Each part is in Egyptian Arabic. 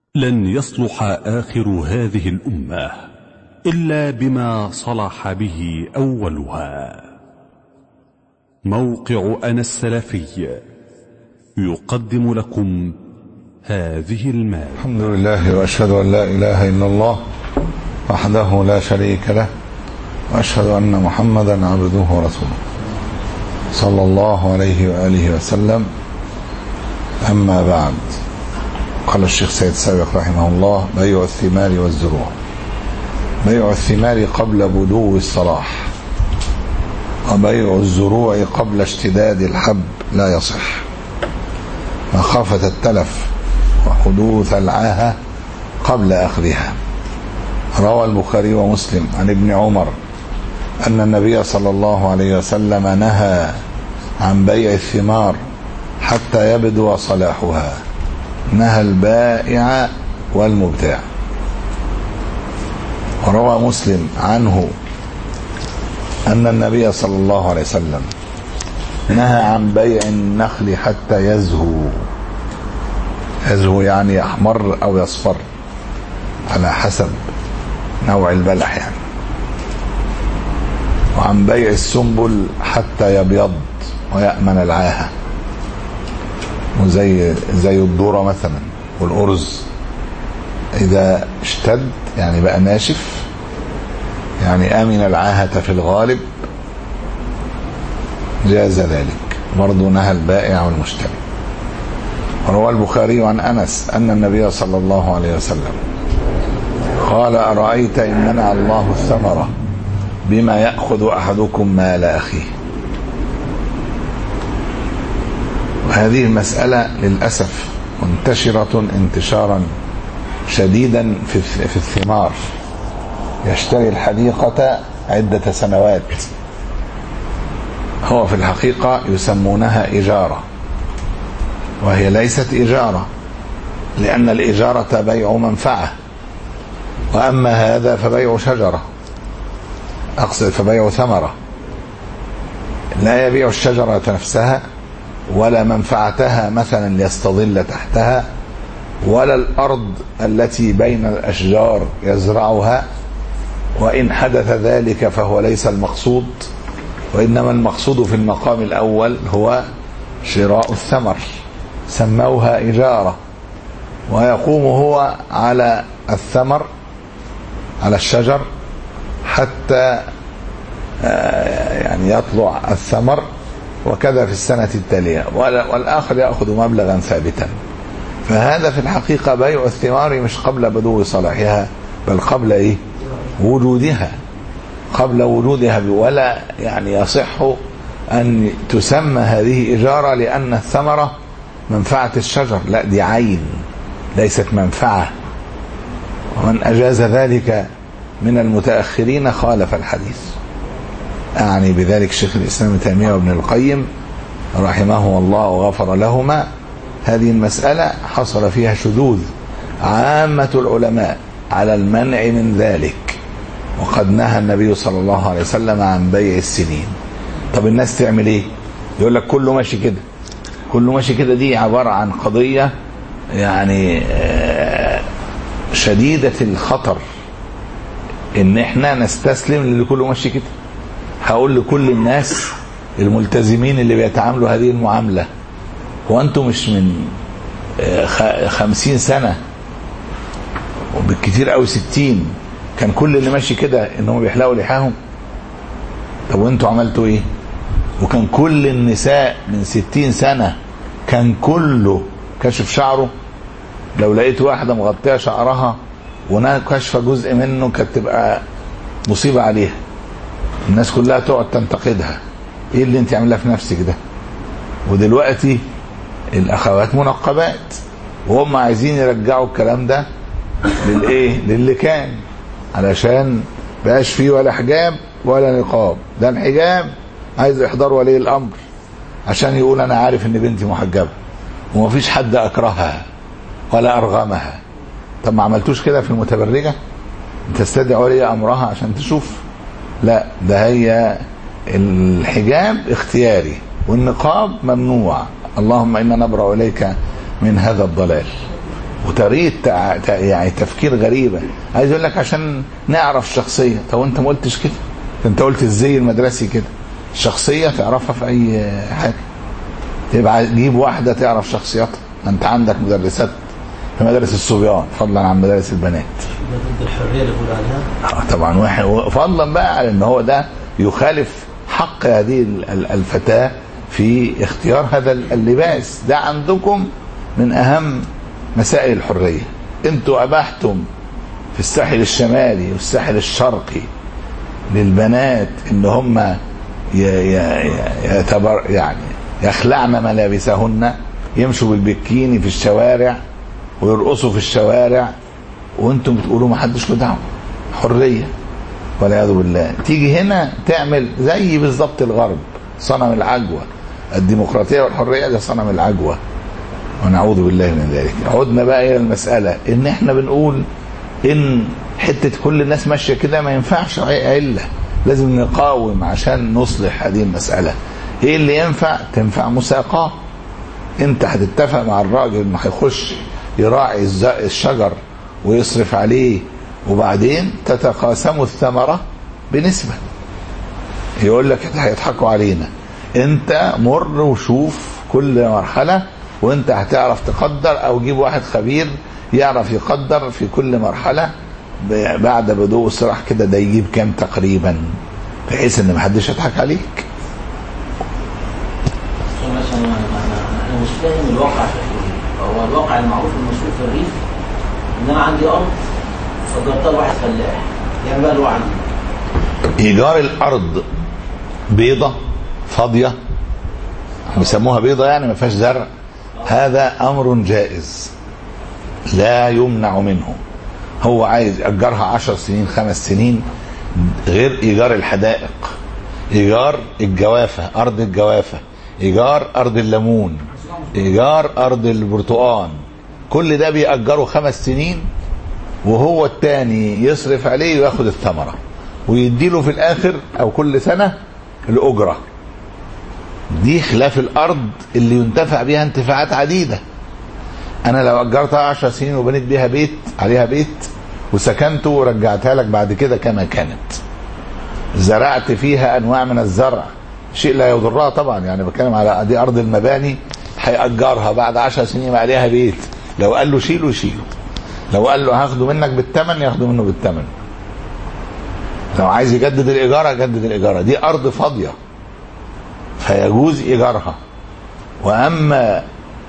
لن يصلح آخر هذه الأمة إلا بما صلح به أولها موقع أنا السلفي يقدم لكم هذه المادة الحمد لله واشهد ان لا اله الا الله وحده لا شريك له واشهد ان محمدا عبده ورسوله صلى الله عليه واله وسلم اما بعد قال الشيخ سيد سابق رحمه الله بيع الثمار والزروع بيع الثمار قبل بدو الصلاح وبيع الزروع قبل اشتداد الحب لا يصح مخافة التلف وحدوث العاهة قبل أخذها روى البخاري ومسلم عن ابن عمر أن النبي صلى الله عليه وسلم نهى عن بيع الثمار حتى يبدو صلاحها نهى البائع والمبتاع وروى مسلم عنه أن النبي صلى الله عليه وسلم نهى عن بيع النخل حتى يزهو يزهو يعني يحمر أو يصفر على حسب نوع البلح يعني وعن بيع السنبل حتى يبيض ويأمن العاهة وزي زي الذرة مثلا والأرز إذا اشتد يعني بقى ناشف يعني أمن العاهة في الغالب جاز ذلك برضه نهى البائع والمشتري روى البخاري عن أنس أن النبي صلى الله عليه وسلم قال أرأيت إن منع الله الثمرة بما يأخذ أحدكم مال أخيه وهذه المسألة للأسف منتشرة انتشارا شديدا في في الثمار يشتري الحديقة عدة سنوات هو في الحقيقة يسمونها إجارة وهي ليست إجارة لأن الإجارة بيع منفعة وأما هذا فبيع شجرة أقصد فبيع ثمرة لا يبيع الشجرة نفسها ولا منفعتها مثلا ليستظل تحتها ولا الأرض التي بين الأشجار يزرعها وإن حدث ذلك فهو ليس المقصود وإنما المقصود في المقام الأول هو شراء الثمر سموها إجارة ويقوم هو على الثمر على الشجر حتى يعني يطلع الثمر وكذا في السنة التالية والآخر يأخذ مبلغا ثابتا فهذا في الحقيقة بيع الثمار مش قبل بدو صلاحها بل قبل إيه وجودها قبل وجودها ولا يعني يصح أن تسمى هذه إجارة لأن الثمرة منفعة الشجر لا دي عين ليست منفعة ومن أجاز ذلك من المتأخرين خالف الحديث أعني بذلك شيخ الإسلام ابن تيمية وابن القيم رحمه الله وغفر لهما هذه المسألة حصل فيها شذوذ عامة العلماء على المنع من ذلك وقد نهى النبي صلى الله عليه وسلم عن بيع السنين طب الناس تعمل ايه يقول لك كله ماشي كده كله ماشي كده دي عبارة عن قضية يعني شديدة الخطر ان احنا نستسلم للي كله ماشي كده هقول لكل الناس الملتزمين اللي بيتعاملوا هذه المعاملة هو انتم مش من خمسين سنة وبالكتير قوي ستين كان كل اللي ماشي كده انهم بيحلقوا لحاهم طب وانتوا عملتوا ايه وكان كل النساء من ستين سنة كان كله كشف شعره لو لقيت واحدة مغطية شعرها وكشفة جزء منه كانت تبقى مصيبة عليها الناس كلها تقعد تنتقدها ايه اللي انت عاملاه في نفسك ده ودلوقتي الاخوات منقبات وهم عايزين يرجعوا الكلام ده للايه للي كان علشان بقاش فيه ولا حجاب ولا نقاب ده الحجاب عايز احضار ولي الامر عشان يقول انا عارف ان بنتي محجبه ومفيش حد اكرهها ولا ارغمها طب ما عملتوش كده في المتبرجه تستدعي ولي امرها عشان تشوف لا ده هي الحجاب اختياري والنقاب ممنوع اللهم انا نبرا اليك من هذا الضلال وطريقه تع- تع- يعني تفكير غريبه عايز يقول لك عشان نعرف شخصيه طب انت ما قلتش كده انت قلت الزي المدرسي كده الشخصيه تعرفها في اي حاجه تبقى تجيب واحده تعرف شخصيتها ما انت عندك مدرسات في مدارس الصبيان فضلا عن مدارس البنات ده ضد الحريه اللي بيقول عليها آه طبعا واحد فضلا بقى على ان هو ده يخالف حق هذه ال- ال- الفتاه في اختيار هذا ال- اللباس ده عندكم من اهم مسائل الحريه انتوا ابحتم في الساحل الشمالي والساحل الشرقي للبنات ان هم ي- ي- ي- يتبر يعني يخلعن ملابسهن يمشوا بالبكيني في الشوارع ويرقصوا في الشوارع وانتم بتقولوا ما حدش له دعوه حريه والعياذ بالله تيجي هنا تعمل زي بالظبط الغرب صنم العجوه الديمقراطيه والحريه ده صنم العجوه ونعوذ بالله من ذلك عدنا بقى الى المساله ان احنا بنقول ان حته كل الناس ماشيه كده ما ينفعش عله لازم نقاوم عشان نصلح هذه المساله ايه اللي ينفع تنفع مساقاه انت هتتفق مع الراجل انه هيخش يراعي الز- الشجر ويصرف عليه وبعدين تتقاسموا الثمره بنسبه يقول لك هيضحكوا علينا انت مر وشوف كل مرحله وانت هتعرف تقدر او جيب واحد خبير يعرف يقدر في كل مرحله ب- بعد بدو الصراح كده ده يجيب كام تقريبا بحيث ان محدش يضحك عليك عشان عشان انا أنا- انا مش فاهم الواقع شكله ايه هو الواقع المعروف المشهور في الريف ان انا عندي ارض فجرتها لواحد فلاح يعمل بقى اللي هو عندي ايجار الارض بيضه فاضيه بيسموها بيضه يعني ما فيهاش زرع هذا امر جائز لا يمنع منه هو عايز يأجرها عشر سنين خمس سنين غير إيجار الحدائق إيجار الجوافة أرض الجوافة إيجار أرض الليمون إيجار أرض البرتقال كل ده بيأجره خمس سنين وهو التاني يصرف عليه وياخد الثمرة ويديله في الآخر أو كل سنة الأجرة دي خلاف الأرض اللي ينتفع بها انتفاعات عديدة أنا لو أجرتها عشر سنين وبنيت بيها بيت عليها بيت وسكنته ورجعتها لك بعد كده كما كانت زرعت فيها أنواع من الزرع شيء لا يضرها طبعا يعني بتكلم على دي أرض المباني هيأجرها بعد عشر سنين يبقى عليها بيت لو قال له شيله شيله لو قال له هاخده منك بالثمن ياخده منه بالثمن لو عايز يجدد الإيجار يجدد الإيجار دي أرض فاضية فيجوز إيجارها وأما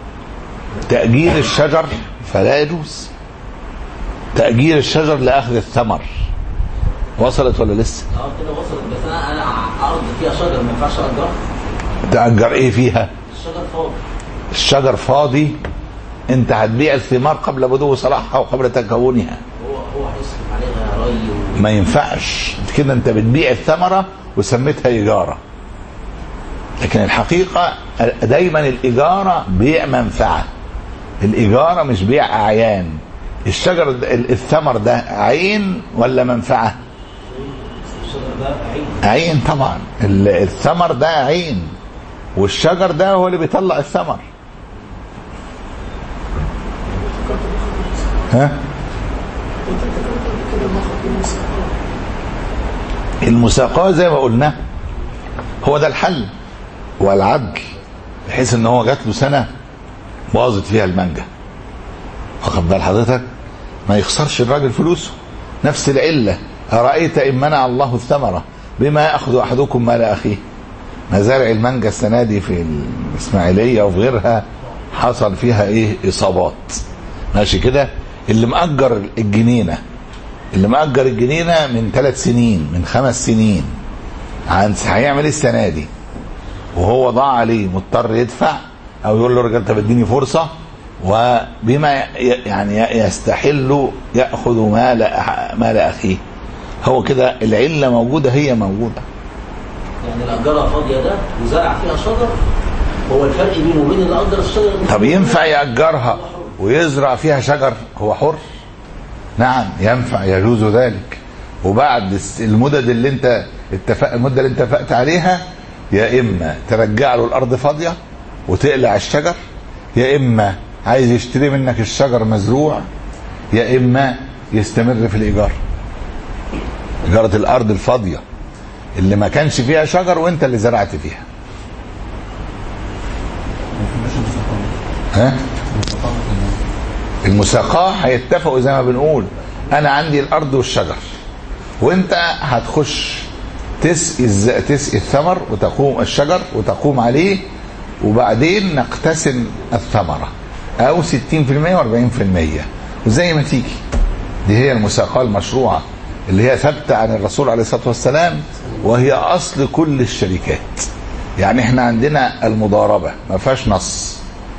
تأجير الشجر فلا يجوز تأجير الشجر لأخذ الثمر وصلت ولا لسه اه كده وصلت بس انا انا ارض فيها شجر ما ينفعش اجرها تأجر ايه فيها الشجر فاضي الشجر فاضي انت هتبيع الثمار قبل بدو صلاحها وقبل تكونها هو هو هيصرف عليها ري و... ما ينفعش كده انت بتبيع الثمرة وسميتها إيجارة لكن الحقيقة دايما الإيجارة بيع منفعة الإيجارة مش بيع أعيان الشجر ده- الثمر ده عين ولا منفعة الشجر ده عين عين طبعا ال- الثمر ده عين والشجر ده هو اللي بيطلع الثمر ها المساقاه زي ما قلنا هو ده الحل والعدل بحيث ان هو جات له سنه باظت فيها المانجا واخد بال حضرتك ما يخسرش الراجل فلوسه نفس العله ارايت ان منع الله الثمره بما ياخذ احدكم مال اخيه مزارع المانجا السنه دي في الاسماعيليه وفي غيرها حصل فيها ايه اصابات ماشي كده اللي مأجر الجنينه اللي مأجر الجنينه من ثلاث سنين من خمس سنين عن هيعمل ايه السنه دي وهو ضاع عليه مضطر يدفع او يقول له رجال طب اديني فرصه وبما ي- يعني يستحل ياخذ مال أح- مال اخيه هو كده العله موجوده هي موجوده يعني الأجرة فاضية ده وزرع فيها شجر هو الفرق بينه وبين اللي أجر الشجر طب ينفع يأجرها ويزرع فيها شجر هو حر نعم ينفع يجوز ذلك وبعد الس- المدد اللي انت اتفق المده اللي انت اتفقت عليها يا اما ترجع له الارض فاضيه وتقلع الشجر يا اما عايز يشتري منك الشجر مزروع يا اما يستمر في الايجار اجاره الارض الفاضيه اللي ما كانش فيها شجر وانت اللي زرعت فيها ها المساقاه هيتفقوا زي ما بنقول انا عندي الارض والشجر وانت هتخش تسقي الز- تسقي الثمر وتقوم الشجر وتقوم عليه وبعدين نقتسم الثمره او 60% و40% وزي ما تيجي دي هي المساقاه المشروعه اللي هي ثابته عن الرسول عليه الصلاه والسلام وهي اصل كل الشركات يعني احنا عندنا المضاربه ما فيهاش نص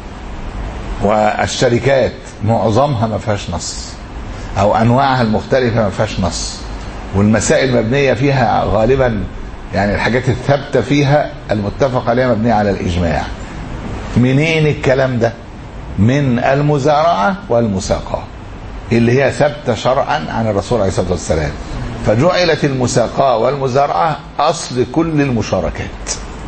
والشركات معظمها ما فيهاش نص او انواعها المختلفه ما فيهاش نص والمسائل المبنيه فيها غالبا يعني الحاجات الثابته فيها المتفق عليها مبنيه على الاجماع منين الكلام ده من المزارعه والمساقاه اللي هي ثابته شرعا عن الرسول عليه الصلاه والسلام فجعلت المساقاه والمزارعه اصل كل المشاركات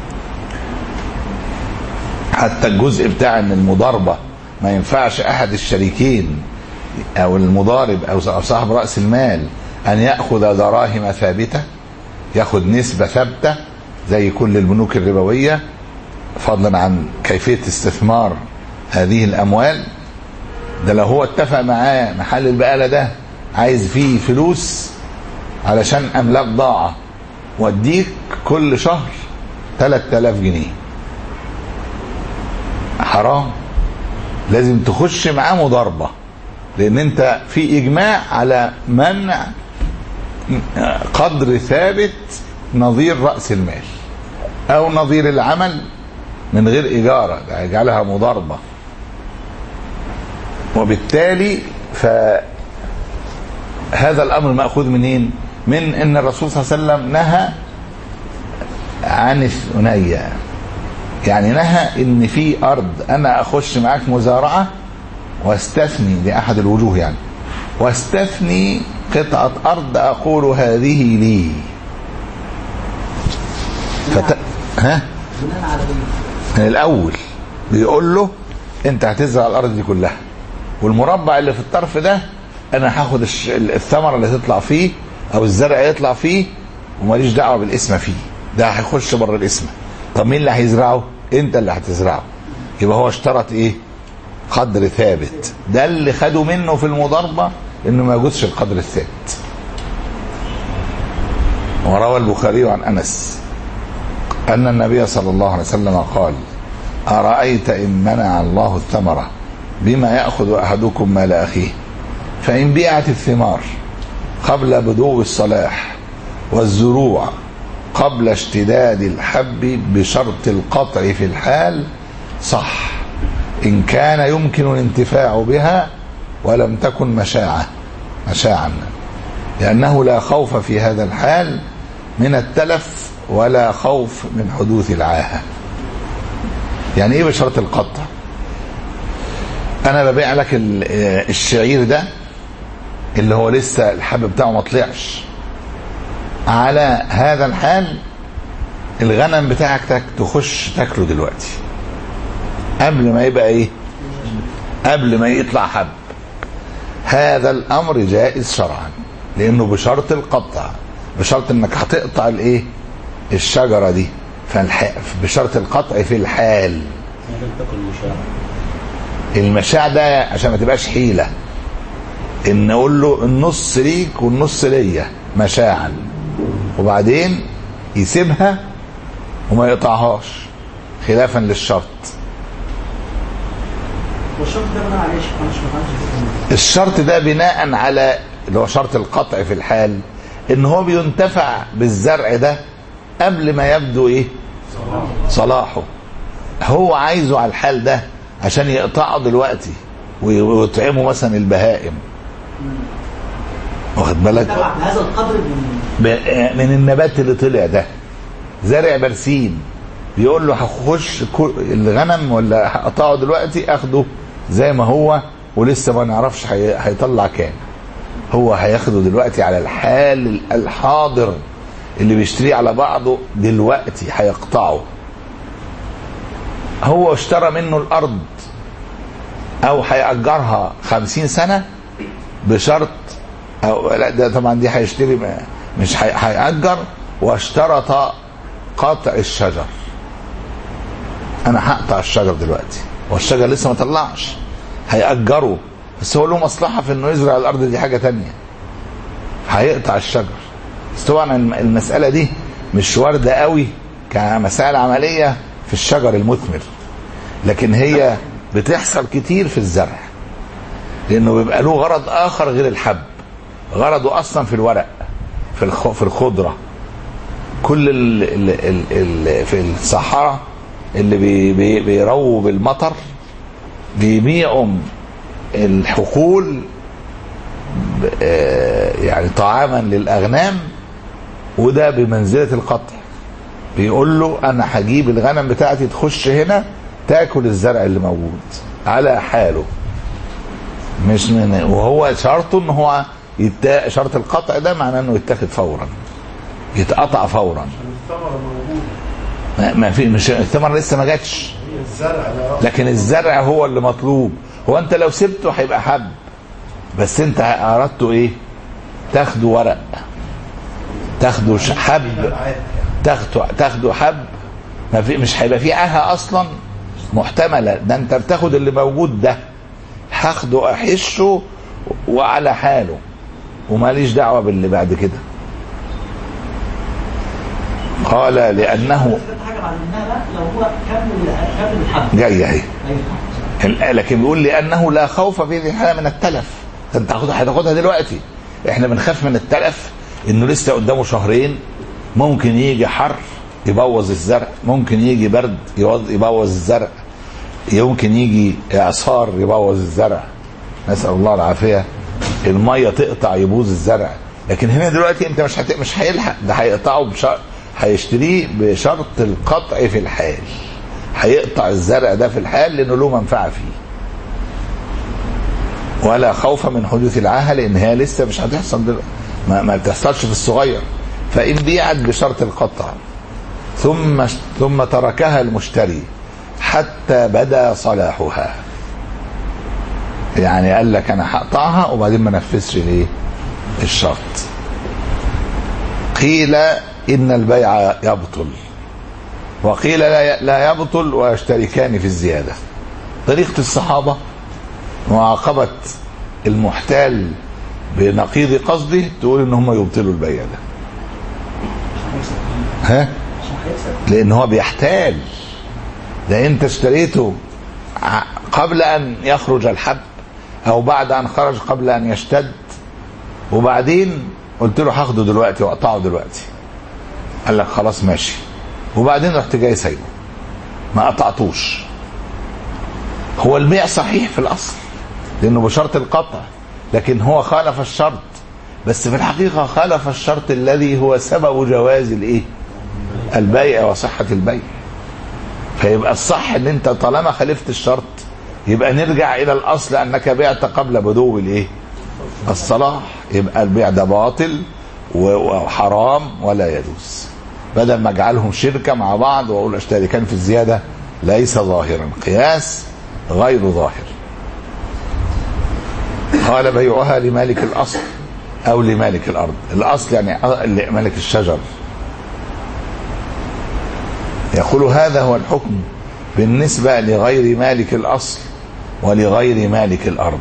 حتى الجزء بتاع ان المضاربه ما ينفعش احد الشريكين او المضارب او صاحب راس المال ان ياخذ دراهم ثابته ياخذ نسبه ثابته زي كل البنوك الربويه فضلا عن كيفيه استثمار هذه الاموال ده لو هو اتفق معاه محل البقاله ده عايز فيه فلوس علشان املاك ضاعه واديك كل شهر 3000 جنيه حرام لازم تخش معاه مضاربه لان انت في اجماع على منع قدر ثابت نظير راس المال او نظير العمل من غير اجاره ده يجعلها مضاربه وبالتالي فهذا الامر ماخوذ منين من ان الرسول صلى الله عليه وسلم نهى عن الثنية يعني نهى ان في ارض انا اخش معاك مزارعه واستثني دي احد الوجوه يعني واستثني قطعه ارض اقول هذه لي فت... ها بناء على ايه؟ من الاول بيقول له انت هتزرع الارض دي كلها والمربع اللي في الطرف ده انا هاخد الش- الثمره اللي تطلع فيه او الزرع يطلع فيه وماليش دعوه بالاسم فيه ده هيخش بره الاسم طب مين اللي هيزرعه انت اللي هتزرعه يبقى هو اشترط ايه قدر ثابت ده اللي خدوا منه في المضاربه انه ما يجوزش القدر الثابت وروى البخاري عن انس أن النبي صلى الله عليه وسلم قال أرأيت إن منع الله الثمرة بما يأخذ أحدكم مال أخيه فإن بيعت الثمار قبل بدو الصلاح والزروع قبل اشتداد الحب بشرط القطع في الحال صح إن كان يمكن الانتفاع بها ولم تكن مشاعة مشاعا لأنه لا خوف في هذا الحال من التلف ولا خوف من حدوث العاهة يعني ايه بشرط القطع انا ببيع لك ال- آه، الشعير ده اللي هو لسه الحب بتاعه ما طلعش على هذا الحال الغنم بتاعك تك تخش تاكله دلوقتي قبل ما يبقى ايه قبل ما يطلع حب هذا الامر جائز شرعا لانه بشرط القطع بشرط انك هتقطع الايه الشجره دي فالح... بشرط القطع في الحال لازم تاكل مشاع المشاع ده عشان ما تبقاش حيله ان نقول له النص ليك والنص ليا مشاعا وبعدين يسيبها وما يقطعهاش خلافا للشرط والشرط ده بناء عليه شيخ معلش ما فهمتش الشرط ده بناء على اللي هو شرط القطع في الحال ان هو بينتفع بالزرع ده قبل ما يبدو ايه صلاحه هو عايزه على الحال ده عشان يقطعه دلوقتي وي- ويطعمه مثلا البهائم واخد بالك طبعا بهذا القدر من ب- من النبات اللي طلع ده زرع برسيم بيقول له هخش كل- الغنم ولا هقطعه دلوقتي اخده زي ما هو ولسه ما نعرفش هي- هيطلع كام هو هياخده دلوقتي على الحال الحاضر اللي بيشتريه على بعضه دلوقتي هيقطعه هو اشترى منه الارض او هيأجرها خمسين سنة بشرط او لا ده طبعا دي هيشتري مش هي- هيأجر واشترط قطع الشجر انا هقطع الشجر دلوقتي والشجر لسه ما طلعش هيأجره بس هو له مصلحة في انه يزرع الارض دي حاجة تانية هيقطع الشجر بس طبعا الم- المسألة دي مش واردة قوي كمسائل عملية في الشجر المثمر لكن هي بتحصل كتير في الزرع لانه بيبقى له غرض اخر غير الحب غرضه اصلا في الورق في الخ- في الخضره كل ال ال ال ال في الصحراء اللي بي بي بيرووا بالمطر بيبيعوا الحقول ب- آه، يعني طعاما للاغنام وده بمنزله القطع بيقول له انا هجيب الغنم بتاعتي تخش هنا تاكل الزرع اللي موجود على حاله مش من وهو شرطه ان هو يتا... شرط القطع ده معناه انه يتاخد فورا يتقطع فورا الثمرة موجودة ما ما في مش الثمر لسه ما جاتش هي الزرع لا لكن الزرع هو اللي مطلوب هو انت لو سبته هيبقى حب بس انت اردته ايه تاخده ورق تاخده ش- حب العادي تاخده تاخده حب ما في مش هيبقى في عاهه اصلا محتمله ده انت بتاخد اللي موجود ده هاخده احشه وعلى حاله وماليش دعوه باللي بعد كده قال لانه في حاجه بعلمناها بقى لو هو كمل كمل الحب جاي اهي ايوه لكن بيقول لانه لا خوف في ذي الحاله من التلف ده انت هتاخدها هتاخدها دلوقتي احنا بنخاف من التلف انه لسه قدامه شهرين ممكن يجي حر يبوظ الزرع ممكن يجي برد يوظ- يبوظ الزرع يمكن يجي اعصار يبوظ الزرع نسال الله العافيه الميه تقطع يبوظ الزرع لكن هنا دلوقتي انت مش هت... مش هيلحق ده هيقطعه بشرط هيشتريه بشرط القطع في الحال هيقطع الزرع ده في الحال لانه له منفعه فيه ولا خوف من حدوث العاهه لان هي لسه مش هتحصل دلوقتي ما, ما بتحصلش في الصغير فان بيعت بشرط القطع ثم ثم تركها المشتري حتى بدا صلاحها يعني قال لك انا هقطعها وبعدين ما نفذش الايه الشرط قيل ان البيع يبطل وقيل لا لا يبطل ويشتركان في الزياده طريقه الصحابه معاقبه المحتال بنقيض قصده تقول ان هم يبطلوا البيع ده ها عشان هيكسب لان هو بيحتال ده انت اشتريته ع- قبل ان يخرج الحب او بعد ان خرج قبل ان يشتد وبعدين قلت له هاخده دلوقتي واقطعه دلوقتي قال لك خلاص ماشي وبعدين رحت جاي سايبه ما قطعتوش هو البيع صحيح في الاصل لانه بشرط القطع لكن هو خالف الشرط بس في الحقيقه خالف الشرط الذي هو سبب جواز الايه البيع وصحة البيع فيبقى الصح ان انت طالما خالفت الشرط يبقى نرجع الى الاصل انك بعت قبل بدو الايه الصلاح يبقى البيع ده باطل و- وحرام ولا يجوز بدل ما اجعلهم شركة مع بعض واقول اشتركان في الزيادة ليس ظاهرا قياس غير ظاهر قال بيعها لمالك الاصل او لمالك الارض الاصل يعني مالك الشجر يقول هذا هو الحكم بالنسبة لغير مالك الأصل ولغير مالك الأرض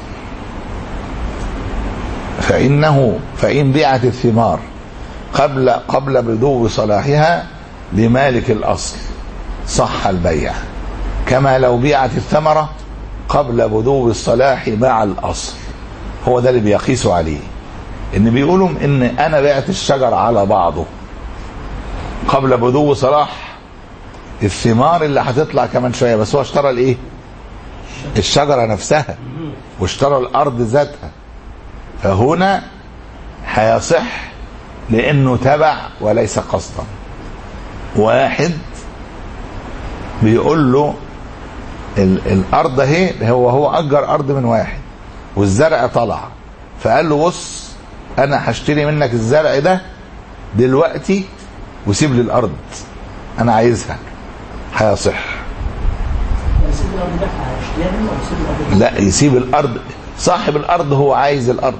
فإنه فإن بيعت الثمار قبل قبل بدو صلاحها لمالك الأصل صح البيع كما لو بيعت الثمرة قبل بدو الصلاح مع الأصل هو ده اللي بيقيسوا عليه ان بيقولوا ان انا بعت الشجر على بعضه قبل بدو صلاح الثمار اللي هتطلع كمان شويه بس هو اشترى الايه الشجره نفسها واشترى الارض ذاتها فهنا هيصح لانه تبع وليس قصدا واحد بيقول له ال- الارض اهي هو هو اجر ارض من واحد والزرع طلع فقال له بص انا هشتري منك الزرع ده دلوقتي وسيب لي الارض انا عايزها هيصح بس الارض بتاعها اشتياقا ولا يسيب الارض لا يسيب الارض صاحب الارض هو عايز الارض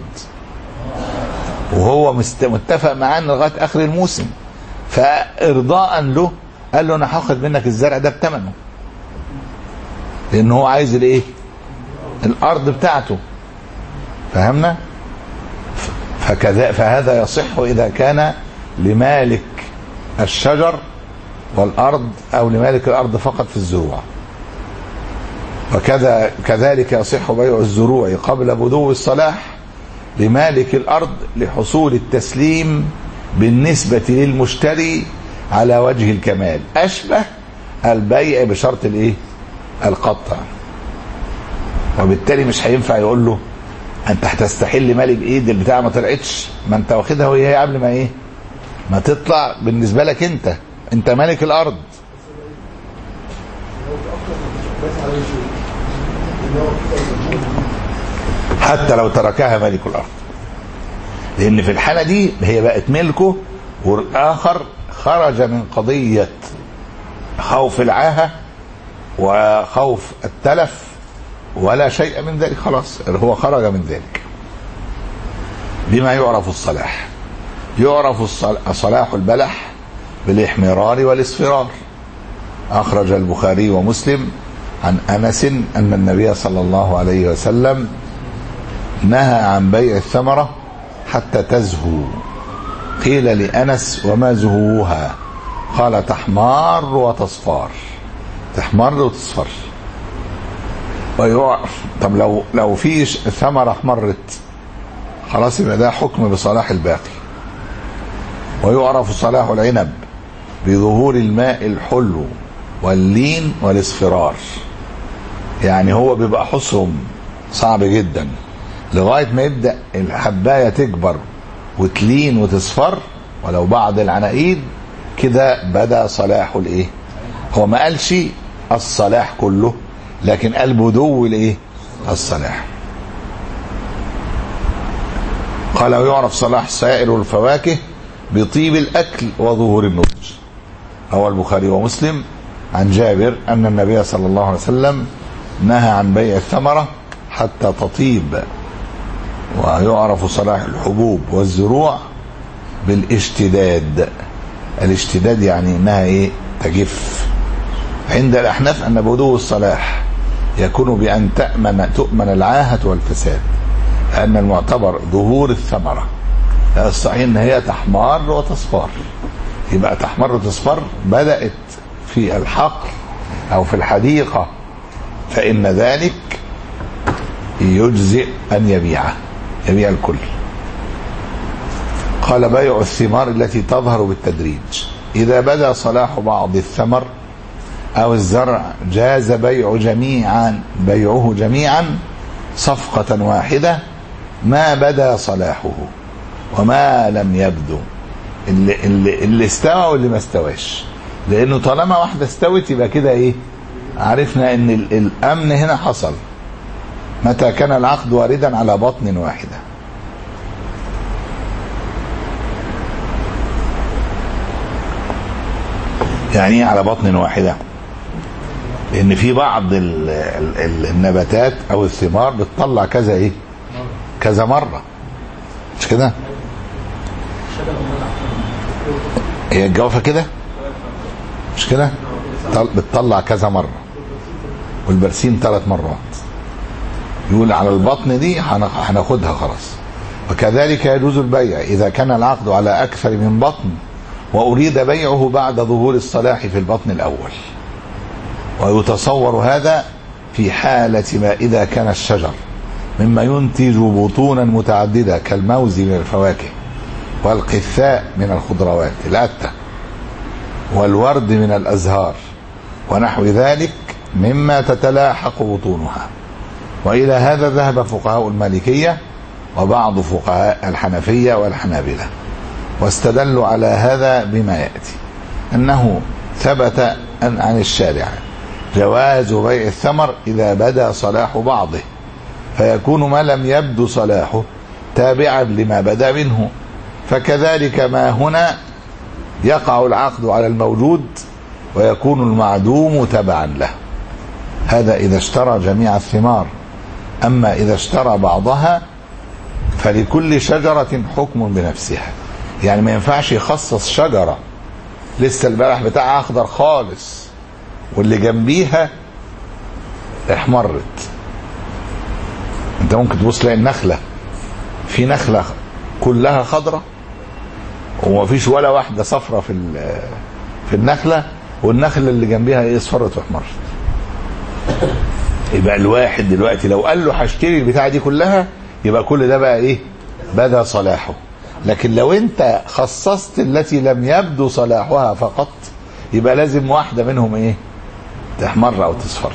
وهو مست- متفق معاه لغايه اخر الموسم فارضاء له قال له انا هاخد منك الزرع ده بثمنه لان هو عايز الايه الارض بتاعته فهمنا ف- فكذا فهذا يصح اذا كان لمالك الشجر والارض او لمالك الارض فقط في الزروع وكذا كذلك يصح بيع الزروع قبل بدو الصلاح لمالك الارض لحصول التسليم بالنسبه للمشتري على وجه الكمال اشبه البيع بشرط الايه القطع وبالتالي مش هينفع يقول له انت هتستحل مالي بايد البتاع ما طلعتش ما انت واخدها وهي قبل ما ايه ما تطلع بالنسبه لك انت انت مالك الارض حتى لو تركها مالك الارض لان في الحاله دي هي بقت ملكه والاخر خرج من قضيه خوف العاهه وخوف التلف ولا شيء من ذلك خلاص هو خرج من ذلك بما يعرف الصلاح يعرف الصل- صلاح البلح بالاحمرار والاصفرار أخرج البخاري ومسلم عن أنس أن النبي صلى الله عليه وسلم نهى عن بيع الثمرة حتى تزهو قيل لأنس وما زهوها قال تحمار وتصفار تحمر وتصفر ويقع طب لو لو في ش- ثمرة احمرت خلاص يبقى ده حكم بصلاح الباقي ويعرف صلاح العنب بظهور الماء الحلو واللين والاصفرار يعني هو بيبقى حصرم صعب جدا لغاية ما يبدأ الحباية تكبر وتلين وتصفر ولو بعض العناقيد كده بدأ صلاح الايه هو ما قالش الصلاح كله لكن قال بدو الايه الصلاح قال ويعرف صلاح سائر الفواكه بطيب الاكل وظهور النضج روى البخاري ومسلم عن جابر ان النبي صلى الله عليه وسلم نهى عن بيع الثمره حتى تطيب ويعرف صلاح الحبوب والزروع بالاشتداد الاشتداد يعني انها ايه تجف عند الاحناف ان بدو الصلاح يكون بان تامن تؤمن العاهه والفساد لان المعتبر ظهور الثمره الصحيح ان هي تحمر وتصفر يبقى تحمر وتصفر بدات في الحقل او في الحديقه فان ذلك يجزئ ان يبيعه يبيع الكل قال بيع الثمار التي تظهر بالتدريج إذا بدا صلاح بعض الثمر أو الزرع جاز بيع جميعا بيعه جميعا صفقة واحدة ما بدا صلاحه وما لم يبدو اللي, اللي, اللي استوى واللي ما استواش لأنه طالما واحدة استوت يبقى كده إيه عرفنا إن ال- الأمن هنا حصل متى كان العقد واردا على بطن واحده يعني ايه على بطن واحدة لان في بعض ال ال ال النباتات او الثمار بتطلع كذا ايه كذا مرة مش كده هي الجوافة كده مش كده طل- بتطلع كذا مرة والبرسيم ثلاث مرات يقول على البطن دي هن- هناخدها خلاص وكذلك يجوز البيع إذا كان العقد على أكثر من بطن وأريد بيعه بعد ظهور الصلاح في البطن الأول ويتصور هذا في حالة ما إذا كان الشجر مما ينتج بطونا متعددة كالموز من الفواكه والقثاء من الخضروات الأتة والورد من الأزهار ونحو ذلك مما تتلاحق بطونها وإلى هذا ذهب فقهاء المالكية وبعض فقهاء الحنفية والحنابلة واستدلوا على هذا بما يأتي أنه ثبت أن عن الشارع جواز بيع الثمر إذا بدا صلاح بعضه فيكون ما لم يبدو صلاحه تابعا لما بدا منه فكذلك ما هنا يقع العقد على الموجود ويكون المعدوم تبعا له هذا إذا اشترى جميع الثمار أما إذا اشترى بعضها فلكل شجرة حكم بنفسها يعني ما ينفعش يخصص شجرة لسه البلح بتاعها أخضر خالص واللي جنبيها احمرت انت ممكن تبص تلاقي النخلة في نخلة كلها خضرة ومفيش ولا واحدة صفرة في ال- في النخلة والنخلة اللي جنبيها ايه اصفرت واحمرت يبقى الواحد دلوقتي لو قال له هشتري البتاعة دي كلها يبقى كل ده بقى ايه بدا صلاحه لكن لو انت خصصت التي لم يبدو صلاحها فقط يبقى لازم واحدة منهم ايه تحمر او تصفر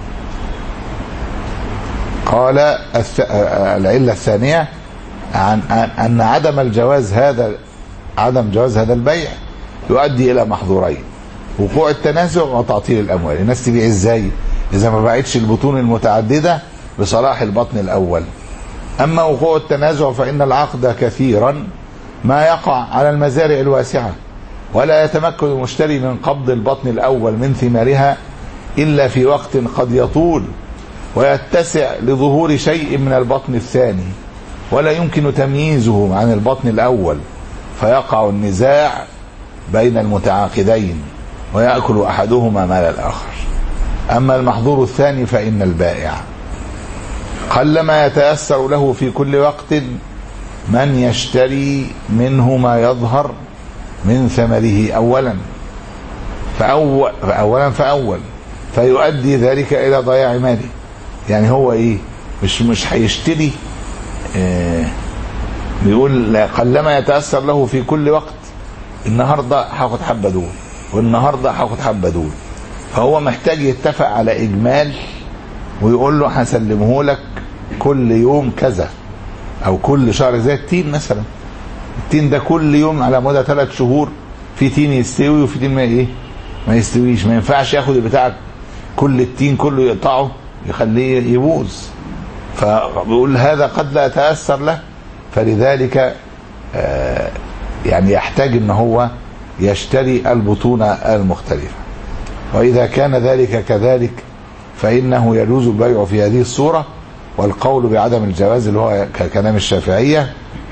قال الث... العلة الثانية عن عن- أن عدم الجواز هذا عدم جواز هذا البيع يؤدي إلى محظورين وقوع التنازع وتعطيل الأموال الناس تبيع إزاي إذا ما باعتش البطون المتعددة بصلاح البطن الأول أما وقوع التنازع فإن العقد كثيرا ما يقع على المزارع الواسعة ولا يتمكن المشتري من قبض البطن الأول من ثمارها إلا في وقت قد يطول ويتسع لظهور شيء من البطن الثاني ولا يمكن تمييزه عن البطن الأول فيقع النزاع بين المتعاقدين ويأكل أحدهما مال الآخر أما المحظور الثاني فإن البائع قلما يتأثر له في كل وقت من يشتري منه ما يظهر من ثمره أولا فأول فأولا فأول فيؤدي ذلك إلى ضياع ماله يعني هو إيه مش مش هيشتري آه بيقول لا- قلما يتأثر له في كل وقت النهارده هاخد حبة دول والنهارده هاخد حبة دول فهو محتاج يتفق على إجمال ويقول له هسلمه لك كل يوم كذا او كل شهر زي التين مثلا التين ده كل يوم على مدى ثلاث شهور في تين يستوي وفي تين ما ايه ما يستويش ما ينفعش ياخد البتاع كل التين كله يقطعه يخليه يبوظ فبيقول هذا قد لا يتاثر له فلذلك آه يعني يحتاج ان هو يشتري البطون المختلفه واذا كان ذلك كذلك فإنه يجوز البيع في هذه الصورة والقول بعدم الجواز اللي هو كلام الشافعية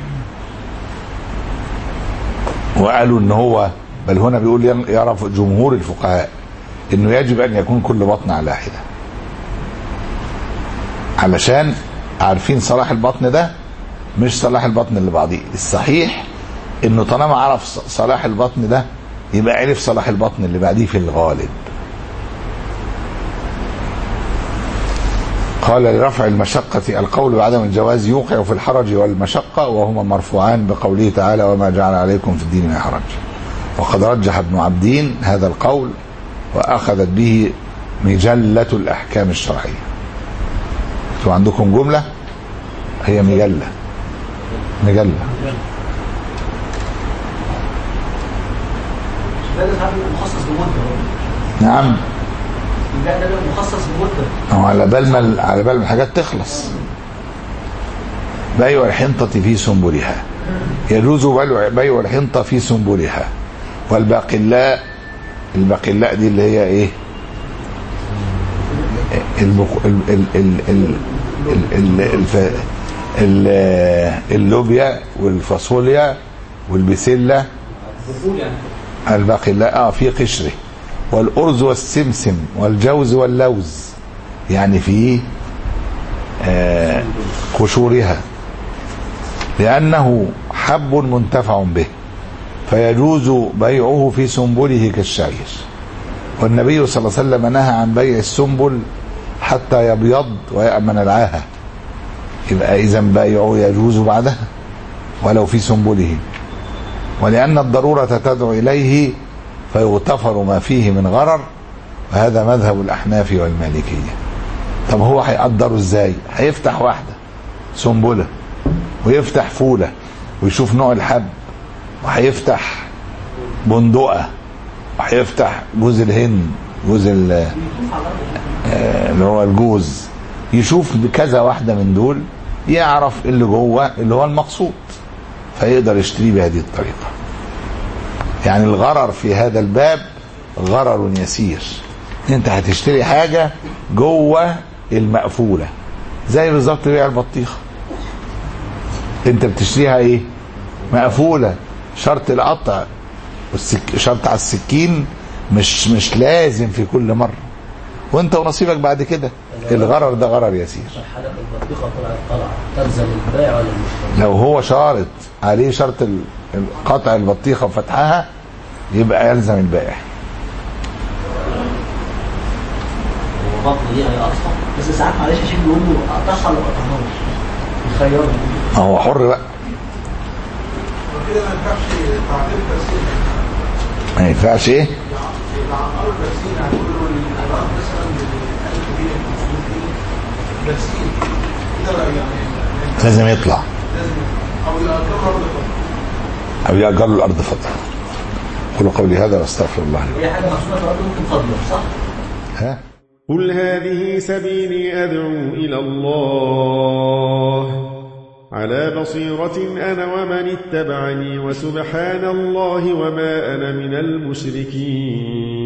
وقالوا ان هو بل هنا بيقول ين- يعرف جمهور الفقهاء انه يجب ان يكون كل بطن على حدة علشان عارفين صلاح البطن ده مش صلاح البطن اللي بعضيه الصحيح انه طالما عرف ص- صلاح البطن ده يبقى عرف صلاح البطن اللي بعديه في الغالب قال لرفع المشقة القول بعدم الجواز يوقع في الحرج والمشقة وهما مرفوعان بقوله تعالى وما جعل عليكم في الدين من حرج وقد رجح ابن عبدين هذا القول وأخذت به مجلة الأحكام الشرعية انتوا عندكم جملة هي مجلة مجلة ده ساعات بيبقى مخصص بمده نعم ده ده بيبقى مخصص بمده أو على بال ما على بال ما الحاجات تخلص بيع الحنطة في سنبلها يجوز بيع بيع الحنطة في سنبلها والباقلاء الباقلاء دي اللي هي ايه البق... ال... ال... ال... ال... ال... ال... الف... ال... اللوبيا والفاصوليا والبسلة بقول يعني الباقلاء اه في قشره والأرز والسمسم والجوز واللوز يعني في آه قشورها لأنه حب منتفع به فيجوز بيعه في سنبله كالشعير والنبي صلى الله عليه وسلم نهى عن بيع السنبل حتى يبيض ويأمن العاهة يبقى إذا بيعه يجوز بعدها ولو في سنبله ولأن الضرورة تدعو إليه فيغتفر ما فيه من غرر وهذا مذهب الأحناف والمالكية طب هو هيقدره ازاي هيفتح واحدة سنبلة ويفتح فولة ويشوف نوع الحب وهيفتح بندقة وهيفتح جوز الهند جوز ال- آه، اللي هو الجوز يشوف كذا واحدة من دول يعرف اللي جوه اللي هو المقصود فيقدر يشتري بهذه الطريقة يعني الغرر في هذا الباب غرر يسير انت هتشتري حاجه جوه المقفوله زي بالظبط بيع البطيخه انت بتشتريها ايه مقفوله شرط القطع والسك... شرط على السكين مش مش لازم في كل مره وانت ونصيبك بعد كده الغرر ده غرر يسير حلقة البطيخة طلعت طلعة تلزم البائع ولا المشتري؟ لو هو شارط عليه شرط ال- قطع البطيخه وفتحها يبقى يلزم البائع وبطن دي هي أقصى بس ساعات معلش يا شيخ بيقول له قطعها ولا ما قطعهاش يخيرني ما هو حر بقى وكده ما ينفعش تعطيل تفسير ما ينفعش ايه يتعطلوا التفسير هنقول له الأرض مثلا ب 1000 جنيه 500 جنيه تفسير كده بقى يعني لازم يطلع لازم أو يأجروا أرض فترة او يأجر له الارض فتره قولوا قولي هذا واستغفر الله لي هي حاجة مقصودة في الأرض ممكن فضلة صح؟ ها قل هذه سبيلي أدعو إلى الله على بصيرة أنا ومن اتبعني وسبحان الله وما أنا من المشركين